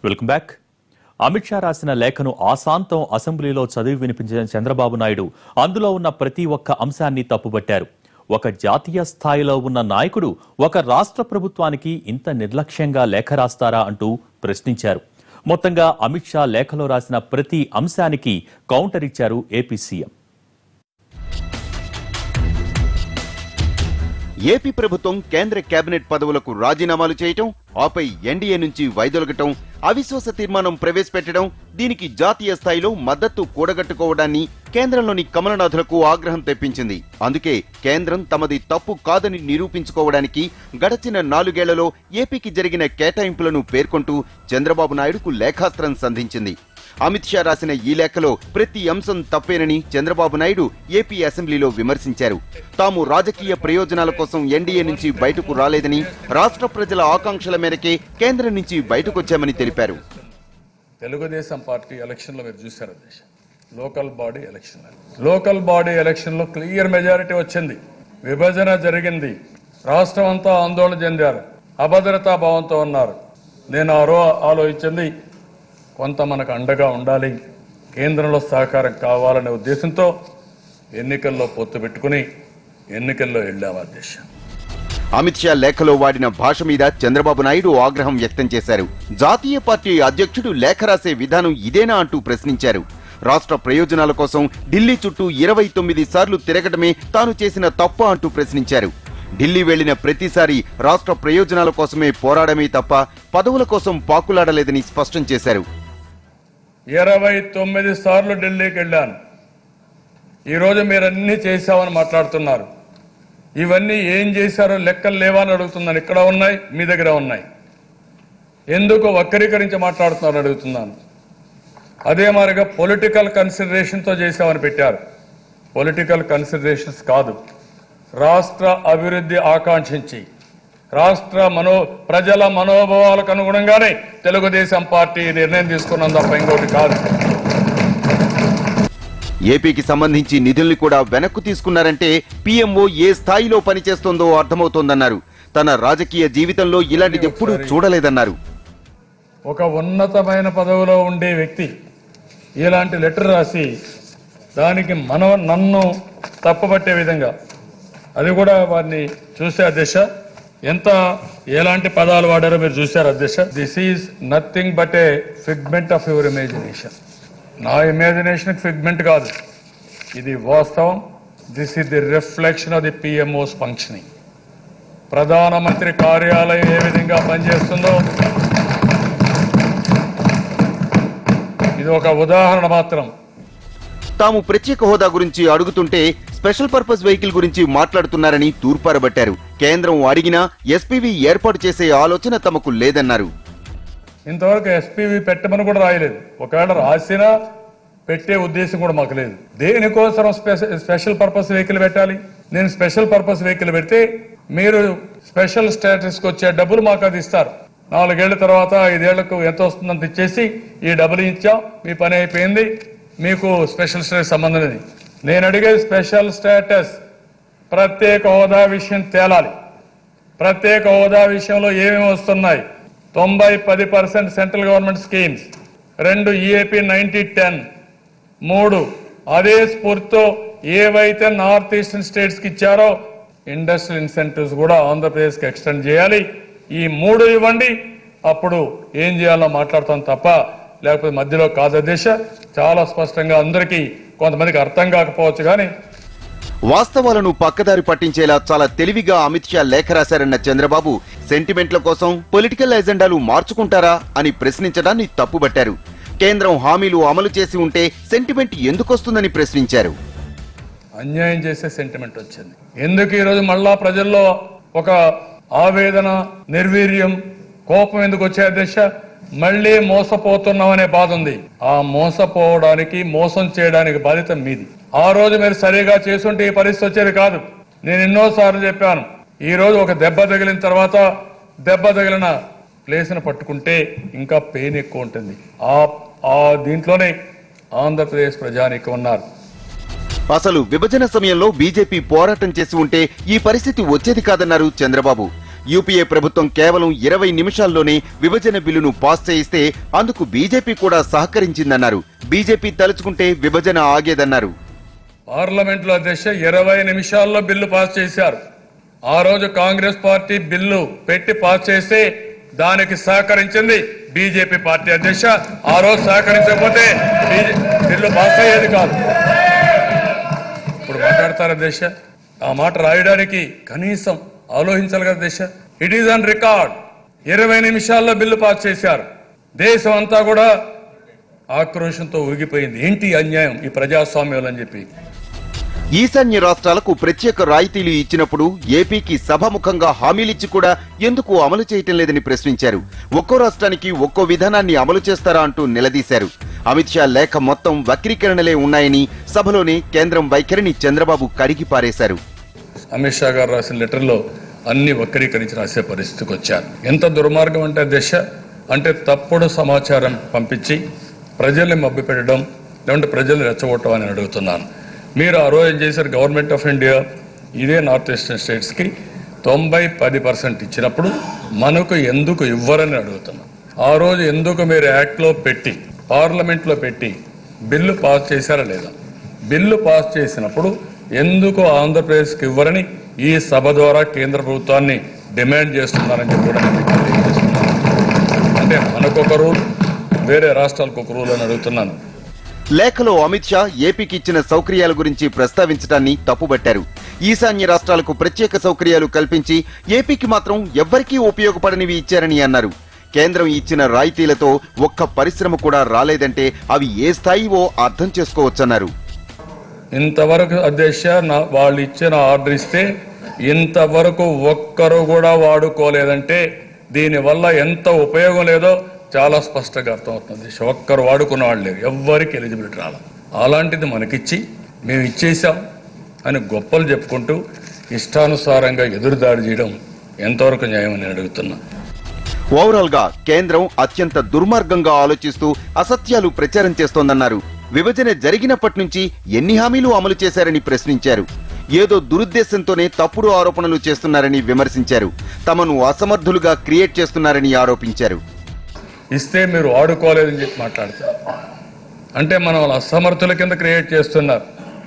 welcome back Amit Shah రాసిన లేఖను ఆశాంతం అసెంబ్లీలో చదివి వినిపించిన చంద్రబాబు నాయుడు అందులో ఉన్న ప్రతి ఒక్క అంశాన్ని తప్పుపట్టారు ఒక జాతీయ స్థాయిలో ఉన్న నాయకుడు ఒక రాష్ట్ర ప్రభుత్వానికి ఇంత నిర్లక్ష్యంగా లేఖ రాస్తారా అంటూ ప్రశ్నించారు మొత్తంగా అమిత్ షా లేఖలో రాసిన ప్రతి అంశానికి కౌంటర్ ఇచ్చారు ఏపీ సీఎం ఏపీ ప్రభుత్వం కేంద్ర కేబినెట్ పదవులకు రాజీనామాలు చేయటం ఆపై ఎన్డీఏ నుంచి వైదొలగటం అవిశ్వాస తీర్మానం ప్రవేశపెట్టడం దీనికి జాతీయ స్థాయిలో మద్దతు కూడగట్టుకోవడాన్ని కేంద్రంలోని కమలనాథులకు ఆగ్రహం తెప్పించింది అందుకే కేంద్రం తమది తప్పు కాదని నిరూపించుకోవడానికి గడచిన నాలుగేళ్లలో ఏపీకి జరిగిన కేటాయింపులను పేర్కొంటూ చంద్రబాబు నాయుడుకు లేఖాస్త్రం సంధించింది అమిత్ షా రాసిన ఈ లేఖలో ప్రతి అంశం తప్పేనని చంద్రబాబు నాయుడు ఏపీ అసెంబ్లీలో విమర్శించారు తాము రాజకీయ ప్రయోజనాల కోసం ఎన్డీఏ నుంచి బయటకు రాలేదని రాష్ట్ర ప్రజల ఆకాంక్షల మేరకే కేంద్రం నుంచి బయటకొచ్చామని తెలిపారు తెలుగుదేశం పార్టీ ఎలక్షన్లో మీరు చూశారు దేశం local body election local body ఎలక్షన్లో క్లియర్ మెజారిటీ వచ్చింది విభజన జరిగింది రాష్ట్రం అంతా ఆందోళన చెందారు అభద్రతా భావంతో ఉన్నారు నేను ఆ రో ఆలోచించింది కొంత మనకు అండగా ఉండాలి కేంద్రంలో సహకారం కావాలనే ఉద్దేశంతో ఎన్నికల్లో పొత్తు పెట్టుకుని ఎన్నికల్లో వెళ్ళాము అధ్యక్ష అమిత్ షా లేఖలో వాడిన భాష మీద చంద్రబాబు నాయుడు ఆగ్రహం వ్యక్తం చేశారు జాతీయ పార్టీ అధ్యక్షుడు లేఖ రాసే విధానం ఇదేనా అంటూ ప్రశ్నించారు రాష్ట్ర ప్రయోజనాల కోసం ఢిల్లీ చుట్టూ ఇరవై తొమ్మిది సార్లు తిరగటమే తాను చేసిన తప్ప అంటూ ప్రశ్నించారు ఢిల్లీ వెళ్లిన ప్రతిసారి రాష్ట్ర ప్రయోజనాల కోసమే పోరాడమే తప్ప పదవుల కోసం పాకులాడలేదని స్పష్టం చేశారు ఇరవై తొమ్మిది సార్లు ఢిల్లీకి వెళ్ళాను ఈరోజు మీరు అన్ని చేశామని మాట్లాడుతున్నారు ఇవన్నీ ఏం చేశారో లెక్కలు లేవా అని అడుగుతున్నాను ఇక్కడ ఉన్నాయి మీ దగ్గర ఉన్నాయి ఎందుకు వక్రీకరించి మాట్లాడుతున్నారు అడుగుతున్నాను అదే మాదిరిగా పొలిటికల్ కన్సిడరేషన్తో చేశామని పెట్టారు పొలిటికల్ కన్సిడరేషన్స్ కాదు రాష్ట్ర అభివృద్ధి ఆకాంక్షించి రాష్ట్ర మనో ప్రజల మనోభావాలకు అనుగుణంగానే తెలుగుదేశం పార్టీ నిర్ణయం తీసుకున్నాం తప్ప ఇంకోటి కాదు ఏపీకి సంబంధించి నిధుల్ని కూడా వెనక్కు తీసుకున్నారంటే పీఎంఓ ఏ స్థాయిలో పనిచేస్తోందో అర్థమవుతోందన్నారు తన రాజకీయ జీవితంలో ఇలాంటిది ఎప్పుడూ చూడలేదన్నారు ఒక ఉన్నతమైన పదవిలో ఉండే వ్యక్తి ఇలాంటి లెటర్ రాసి దానికి మనం నన్ను తప్పబట్టే విధంగా అది కూడా వారిని చూసే అధ్యక్ష ఎంత ఎలాంటి పదాలు వాడారో మీరు చూశారు అధ్యక్ష this is nothing but a figment of your imagination నా ఇమాజినేషన్ ఫిగ్మెంట్ కాదు ఇది వాస్తవం this is the reflection of the PMO's functioning ప్రధానమంత్రి కార్యాలయం ఏ విధంగా పనిచేస్తుందో ఇది ఒక ఉదాహరణ మాత్రం తాము ప్రత్యేక హోదా గురించి అడుగుతుంటే స్పెషల్ పర్పస్ వెహికల్ గురించి మాట్లాడుతున్నారని తూర్పారబట్టారు కేంద్రం అడిగినా ఎస్పీవి ఏర్పాటు చేసే ఆలోచన తమకు లేదన్నారు ఇంతవరకు ఎస్పీవి పెట్టమని కూడా రాయలేదు ఒకవేళ రాసినా పెట్టే ఉద్దేశం కూడా మాకు లేదు దేనికోసం స్పెష- స్పెషల్ పర్పస్ వెహికల్ పెట్టాలి నేను స్పెషల్ పర్పస్ వెహికల్ పెడితే మీరు స్పెషల్ స్టేటస్కి వచ్చే డబ్బులు మాకు అది ఇస్తారు నాలుగేళ్ల తర్వాత ఐదేళ్లకు ఎంత వస్తుందంత ఇచ్చేసి ఈ డబ్బులు ఇచ్చాం మీ పని అయిపోయింది మీకు స్పెషల్ స్టేటస్ సంబంధం లేదు నేను అడిగే స్పెషల్ స్టేటస్ ప్రత్యేక హోదా విషయం తేలాలి ప్రత్యేక హోదా విషయంలో ఏమేమి వస్తున్నాయి తొంభై పది పర్సెంట్ సెంట్రల్ గవర్నమెంట్ స్కీమ్స్ రెండు ఈఏపీ నైన్టీ టెన్ మూడు అదే స్ఫూర్తితో ఏవైతే నార్త్ ఈస్టర్న్ స్టేట్స్కి ఇచ్చారో ఇండస్ట్రియల్ ఇన్సెంటివ్స్ కూడా ఆంధ్రప్రదేశ్కి ఎక్స్టెండ్ చేయాలి ఈ మూడు ఇవ్వండి అప్పుడు ఏం చేయాలో మాట్లాడతాం తప్ప లేకపోతే మధ్యలో కాదు దేశ చాలా స్పష్టంగా అందరికీ కొంతమందికి అర్థం కాకపోవచ్చు కానీ వాస్తవాలను పక్కదారి పట్టించేలా చాలా తెలివిగా అమిత్ షా లేఖ రాశారన్న చంద్రబాబు సెంటిమెంట్ల కోసం పొలిటికల్ ఎజెండాలు మార్చుకుంటారా అని ప్రశ్నించడాన్ని తప్పుబట్టారు కేంద్రం హామీలు అమలు చేసి ఉంటే సెంటిమెంట్ ఎందుకొస్తుందని ప్రశ్నించారు అన్యాయం చేసే సెంటిమెంట్ వచ్చింది ఎందుకు ఈరోజు మళ్ళా ప్రజల్లో ఒక ఆవేదన నిర్వీర్యం కోపం ఎందుకు వచ్చే దశ మళ్ళీ మోసపోతున్నాం అనే బాధ ఉంది ఆ మోసపోవడానికి మోసం చేయడానికి బాధ్యత మీది ఆ రోజు మీరు సరిగా చేసుంటే ఈ పరిస్థితి వచ్చేది కాదు నేను ఎన్నోసార్లు చెప్పాను ఈ రోజు ఒక దెబ్బ తగిలిన తర్వాత దెబ్బ తగిలిన ప్లేస్ను పట్టుకుంటే ఇంకా పెయిన్ ఎక్కువ ఉంటుంది ఆ ఆ దీంట్లోనే ఆంధ్రప్రదేశ్ ప్రజానికి ఉన్నారు అసలు విభజన సమయంలో బీజేపీ పోరాటం చేసి ఉంటే ఈ పరిస్థితి వచ్చేది కాదన్నారు చంద్రబాబు యూపీఏ ప్రభుత్వం కేవలం ఇరవై నిమిషాల్లోనే విభజన బిల్లును పాస్ చేయిస్తే అందుకు బీజేపీ కూడా సహకరించిందన్నారు బీజేపీ తలుచుకుంటే విభజన ఆగేదన్నారు పార్లమెంట్ లో అధ్యక్ష ఇరవై నిమిషాల్లో బిల్లు పాస్ చేశారు ఆ రోజు కాంగ్రెస్ పార్టీ బిల్లు పెట్టి పాస్ చేస్తే దానికి సహకరించింది బీజేపీ పార్టీ అధ్యక్ష ఆ రోజు సహకరించకపోతే బీజే- బిల్లు పాస్ అయ్యేది కాదు ఇప్పుడు మాట్లాడతారు అధ్యక్ష ఆ మాట రాయడానికి కనీసం ఆలోచించాలి కదా అధ్యక్ష ఇట్ ఈస్ అన్ రికార్డ్ ఇరవై నిమిషాల్లో బిల్లు పాస్ చేశారు దేశం అంతా కూడా ఆక్రోషంతో ఊగిపోయింది ఏంటి ఈ అన్యాయం ఈ ప్రజాస్వామ్యం అని చెప్పి ఈశాన్య రాష్ట్రాలకు ప్రత్యేక రాయితీలు ఇచ్చినప్పుడు ఏపీకి సభాముఖంగా హామీలిచ్చి కూడా ఎందుకు అమలు చేయటం లేదని ప్రశ్నించారు ఒక్కో రాష్ట్రానికి ఒక్కో విధానాన్ని అమలు చేస్తారా అంటూ నిలదీశారు అమిత్ షా లేఖ మొత్తం వక్రీకరణలే ఉన్నాయని సభలోనే కేంద్రం వైఖరిని చంద్రబాబు కడిగి పారేశారు అమిత్ షా గారు రాసిన లెటర్లో అన్ని వక్రీకరించి రాసే పరిస్థితికి వచ్చారు ఎంత దుర్మార్గం అంటే దిశ అంటే తప్పుడు సమాచారం పంపించి ప్రజల్ని మభ్యపెట్టడం లేదంటే ప్రజల్ని రెచ్చగొట్టడం అని అడుగుతున్నాను మీరు ఆ రోజు ఏం చేశారు గవర్నమెంట్ ఆఫ్ ఇండియా ఇదే నార్త్ ఈస్టర్న్ స్టేట్స్కి తొంభై పది పర్సెంట్ ఇచ్చినప్పుడు మనకు ఎందుకు ఇవ్వరని అడుగుతున్నాం ఆ రోజు ఎందుకు మీరు యాక్ట్లో పెట్టి పార్లమెంట్లో పెట్టి బిల్లు పాస్ చేశారా లేదా బిల్లు పాస్ చేసినప్పుడు ఎందుకు ఆంధ్రప్రదేశ్కి ఇవ్వరని ఈ సభ ద్వారా కేంద్ర ప్రభుత్వాన్ని డిమాండ్ చేస్తున్నారని చెప్పి కూడా నేను మీకు తెలియజేస్తున్నాను అంటే మనకొక రూల్ వేరే రాష్ట్రాలకు ఒక రూల్ అని అడుగుతున్నాను లేఖలో అమిత్ షా ఏపీకి ఇచ్చిన సౌకర్యాల గురించి ప్రస్తావించడాన్ని తప్పుబట్టారు ఈశాన్య రాష్ట్రాలకు ప్రత్యేక సౌకర్యాలు కల్పించి ఏపీకి మాత్రం ఎవ్వరికీ ఉపయోగపడనివి ఇచ్చారని అన్నారు కేంద్రం ఇచ్చిన రాయితీలతో ఒక్క పరిశ్రమ కూడా రాలేదంటే అవి ఏ స్థాయివో అర్థం చేసుకోవచ్చన్నారు ఇంతవరకు అధ్యక్ష నా వాళ్ళు ఇచ్చిన ఆర్డర్ ఇస్తే ఇంతవరకు ఒక్కరు కూడా వాడుకోలేదంటే దీనివల్ల ఎంత ఉపయోగం లేదో చాలా స్పష్టంగా అర్థమవుతుంది అధ్యక్ష ఒక్కరు వాడుకున్న వాళ్ళు లేరు ఎవ్వరికి ఎలిజిబిలిటీ రాల అలాంటిది మనకిచ్చి మేము ఇచ్చేసాం అని గొప్పలు చెప్పుకుంటూ ఇష్టానుసారంగా ఎదురుదాడి చేయడం ఎంతవరకు న్యాయమని నేను అడుగుతున్నా ఓవరాల్ గా కేంద్రం అత్యంత దుర్మార్గంగా ఆలోచిస్తూ అసత్యాలు ప్రచారం చేస్తోందన్నారు విభజన జరిగినప్పటి నుంచి ఎన్ని హామీలు అమలు చేశారని ప్రశ్నించారు ఏదో దురుద్దేశంతోనే తప్పుడు ఆరోపణలు చేస్తున్నారని విమర్శించారు తమను అసమర్థులుగా క్రియేట్ చేస్తున్నారని ఆరోపించారు ఇస్తే మీరు వాడుకోలేదని చెప్పి మాట్లాడతారు అంటే మనం వాళ్ళ అసమర్థుల కింద క్రియేట్ చేస్తున్నారు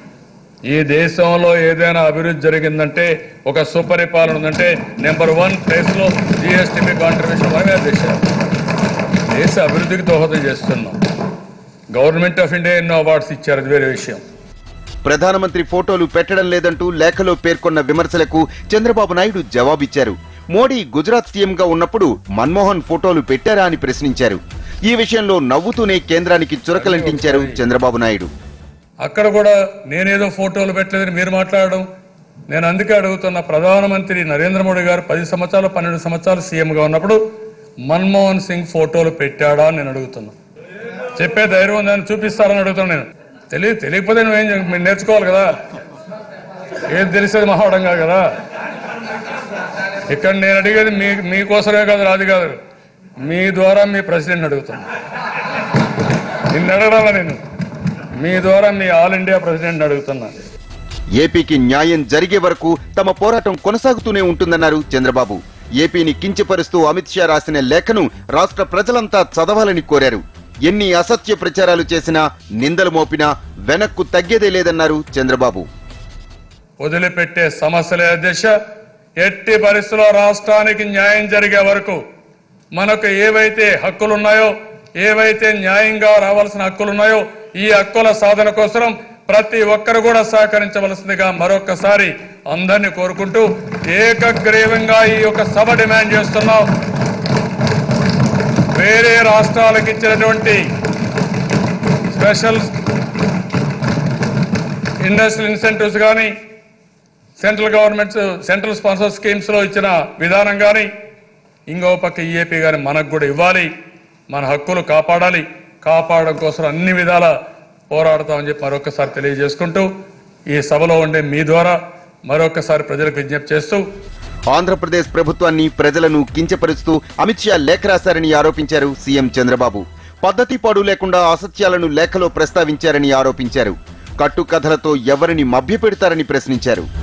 ఈ దేశంలో ఏదైనా అభివృద్ధి జరిగిందంటే ఒక సుపరిపాలన ఉందంటే నెంబర్ వన్ ప్లేస్ లో జిఎస్టిపి కాంట్రిబ్యూషన్ మనమే దేశం దేశ అభివృద్ధికి దోహదం చేస్తున్నాం గవర్నమెంట్ ఆఫ్ ఇండియా ఎన్నో అవార్డ్స్ ఇచ్చారు అది వేరే విషయం ప్రధానమంత్రి ఫోటోలు పెట్టడం లేదంటూ లేఖలో పేర్కొన్న విమర్శలకు చంద్రబాబు నాయుడు జవాబిచ్చారు మోడీ గుజరాత్ సీఎంగా ఉన్నప్పుడు మన్మోహన్ ఫోటోలు పెట్టారా అని ప్రశ్నించారు ఈ విషయంలో నవ్వుతూనే కేంద్రానికి చురకలంటించారు చంద్రబాబు నాయుడు అక్కడ కూడా నేనేదో ఫోటోలు పెట్టలేదని మీరు మాట్లాడడం నేను అందుకే అడుగుతున్న ప్రధానమంత్రి నరేంద్ర మోడీ గారు పది సంవత్సరాలు పన్నెండు సంవత్సరాలు సీఎంగా ఉన్నప్పుడు మన్మోహన్ సింగ్ ఫోటోలు పెట్టాడా అని నేను అడుగుతున్నా చెప్పే ధైర్యం ఉందని చూపిస్తారని అడుగుతున్నా నేను తెలియదు తెలియకపోతే నువ్వేం చే- మీరు నేర్చుకోవాలి కదా ఏది తెలిసేది మహావడం కాదు కదా ఇక్కడ నేను అడిగేది మీ మీకోసమే కాదు రాదు కాదు మీ ద్వారా మీ ప్రెసిడెంట్ అడుగుతున్నా నిన్ను అడగడాలా నేను మీ ద్వారా మీ ఆల్ ఇండియా ప్రెసిడెంట్ అడుగుతున్నా ఏపీకి న్యాయం జరిగే వరకు తమ పోరాటం కొనసాగుతూనే ఉంటుందన్నారు చంద్రబాబు ఏపీని కించపరుస్తూ అమిత్ షా రాసిన లేఖను రాష్ట్ర ప్రజలంతా చదవాలని కోరారు ఎన్ని అసత్య ప్రచారాలు చేసినా నిందలు మోపినా వెనక్కు తగ్గేదే లేదన్నారు చంద్రబాబు వదిలిపెట్టే సమస్యలే అధ్యక్ష ఎట్టి పరిస్థితుల్లో రాష్ట్రానికి న్యాయం జరిగే వరకు మనకు ఏవైతే హక్కులు ఉన్నాయో ఏవైతే న్యాయంగా రావాల్సిన హక్కులు ఉన్నాయో ఈ హక్కుల సాధన కోసం ప్రతి ఒక్కరు కూడా సహకరించవలసిందిగా మరొకసారి అందరినీ కోరుకుంటూ ఏకగ్రీవంగా ఈ యొక్క సభ డిమాండ్ చేస్తున్నాం వేరే రాష్ట్రాలకు ఇచ్చినటువంటి స్పెషల్ ఇండస్ట్రియల్ ఇన్సెంటివ్స్ కానీ central government central sponsor schemes లో ఇచ్చిన విధానం కానీ ఇంకో పక్క ఈఏపీ కానీ మనకు కూడా ఇవ్వాలి మన హక్కులు కాపాడాలి కాపాడడం కోసం అన్ని విధాల పోరాడతామని చెప్పి మరొకసారి తెలియజేసుకుంటూ ఈ సభలో ఉండే మీ ద్వారా మరొకసారి ప్రజలకు విజ్ఞప్తి చేస్తూ ఆంధ్రప్రదేశ్ ప్రభుత్వాన్ని ప్రజలను కించపరుస్తూ అమిత్ షా లేఖ రాశారని ఆరోపించారు సీఎం చంద్రబాబు పద్ధతి పాడు లేకుండా అసత్యాలను లేఖలో ప్రస్తావించారని ఆరోపించారు కట్టుకథలతో ఎవరిని మభ్యపెడతారని ప్రశ్నించారు